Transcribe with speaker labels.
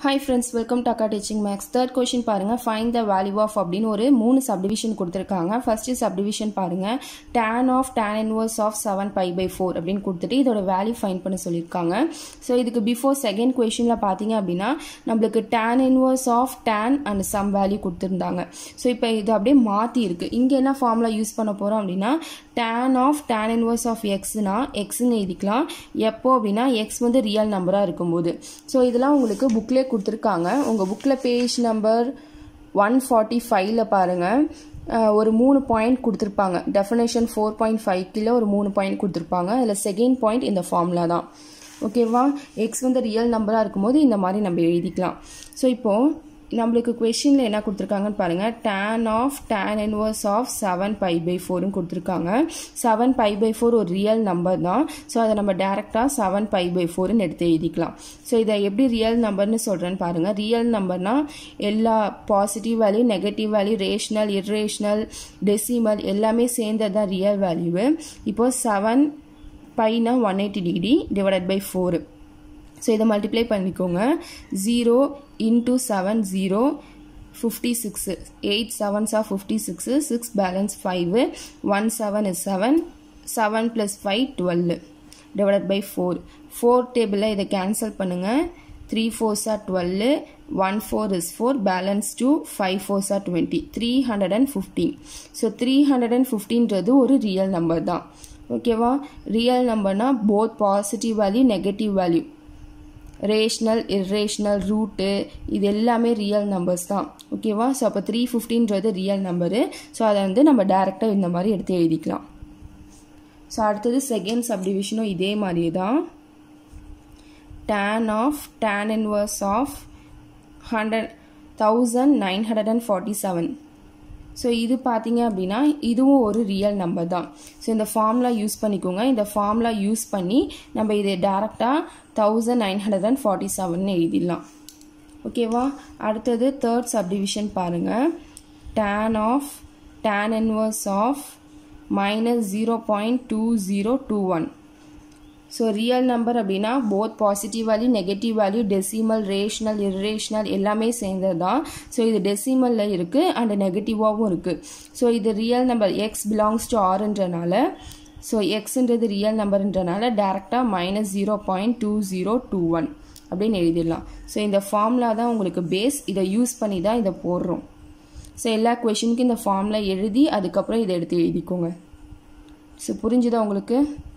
Speaker 1: hi friends welcome to Akka teaching maths third question பாருங்கள் find the value of அப்படின்னு ஒரு மூணு சப்டிவிஷன் கொடுத்துருக்காங்க ஃபர்ஸ்ட்டு சப்டிவிஷன் பாருங்கள் tan of tan inverse of seven pi by four அப்படின்னு கொடுத்துட்டு இதோட வேல்யூ ஃபைன் பண்ண சொல்லியிருக்காங்க ஸோ இதுக்கு பிஃபோர் செகண்ட் கொஷினில் பார்த்தீங்க அப்படின்னா நம்மளுக்கு tan inverse of tan and some value கொடுத்துருந்தாங்க ஸோ இப்போ இது அப்படியே மாற்றி இருக்குது இங்கே என்ன ஃபார்முலா யூஸ் பண்ண போகிறோம் அப்படின்னா tan of tan inverse of எக்ஸ்னா எக்ஸ்ன்னு எழுதிக்கலாம் எப்போ அப்படின்னா எக்ஸ் வந்து ரியல் நம்பராக இருக்கும்போது ஸோ இதெல்லாம் உங்களுக்கு புக்லேயே கொடுத்துருக்காங்க உங்கள் புக்கில் பேஜ் நம்பர் ஒன் ஃபார்ட்டி ஃபைவ்ல பாருங்கள் ஒரு மூணு பாயிண்ட் கொடுத்துருப்பாங்க டெஃபினேஷன் ஃபோர் பாயிண்ட் ஃபைவ் கீழே ஒரு மூணு பாயிண்ட் கொடுத்துருப்பாங்க அதில் செகண்ட் பாயிண்ட் இந்த ஃபார்முலா தான் ஓகேவா எக்ஸ் வந்து ரியல் நம்பராக இருக்கும்போது இந்த மாதிரி நம்ம எழுதிக்கலாம் ஸோ இப்போது நம்மளுக்கு கொஷினில் என்ன கொடுத்துருக்காங்கன்னு பாருங்கள் tan of tan inverse of seven pi by ஃபோர்னு கொடுத்துருக்காங்க செவன் பை பை ஃபோர் ஒரு ரியல் நம்பர் தான் ஸோ அதை நம்ம டேரெக்டாக செவன் பை பை ஃபோர்னு எடுத்து எழுதிக்கலாம் ஸோ இதை எப்படி ரியல் நம்பர்னு சொல்கிறேன்னு பாருங்கள் ரியல் நம்பர்னா எல்லா positive value negative value rational irrational decimal எல்லாமே சேர்ந்தது தான் ரியல் வேல்யூவு இப்போது செவன் பைனா one eighty degree divided by four so இதை மல்டிப்ளை பண்ணிக்கோங்க zero into seven zero fifty six eight செவன்ஸா fifty six six balance five one seven is seven seven plus five twelve divided by four four டேபிளில் இதை cancel பண்ணுங்கள் three ஃபோர்ஸா twelve one four is four balance two five ஃபோர்ஸா twenty three hundred and fifteen so three hundred and ஃபிஃப்டீன்றது ஒரு real number தான் ஓகேவா real நம்பர்னா both positive value negative value rational irrational root இது எல்லாமே ரியல் நம்பர்ஸ் தான் ஓகேவா ஸோ அப்போ த்ரீ ஃபிஃப்டின்றது ரியல் நம்பரு ஸோ அதை வந்து நம்ம டேரெக்டாக இந்த மாதிரி எடுத்து எழுதிக்கலாம் ஸோ அடுத்தது செகண்ட் சப்டிவிஷனும் இதே மாதிரியே தான் tan of tan inverse of hundred thousand nine hundred and forty seven so இது பார்த்தீங்க அப்படின்னா இதுவும் ஒரு ரியல் நம்பர் தான் ஸோ இந்த ஃபார்முலா யூஸ் பண்ணிக்கோங்க இந்த ஃபார்முலா யூஸ் பண்ணி நம்ம இதை டேரெக்டாக thousand nine hundred and forty seven எழுதிடலாம் ஓகேவா அடுத்தது தேர்ட் சப்டிவிஷன் பாருங்கள் tan of tan inverse of minus zero point two zero two one so real number அப்படின்னா both positive value negative value decimal rational irrational எல்லாமே சேர்ந்தது தான் so இது டெசிமலில் இருக்குது அண்ட் நெகட்டிவாகவும் இருக்குது ஸோ இது real number x belongs to ஆறுன்றனால so எக்ஸுன்றது ரியல் நம்பர்ன்றனால டேரெக்டாக minus zero point two zero two one அப்படின்னு எழுதிடலாம் ஸோ இந்த ஃபார்முலா தான் உங்களுக்கு பேஸ் இதை யூஸ் பண்ணி தான் இதை போடுறோம் ஸோ எல்லா கொஷினுக்கும் இந்த ஃபார்முலா எழுதி அதுக்கப்புறம் இதை எடுத்து எழுதிக்கோங்க ஸோ புரிஞ்சுதா உங்களுக்கு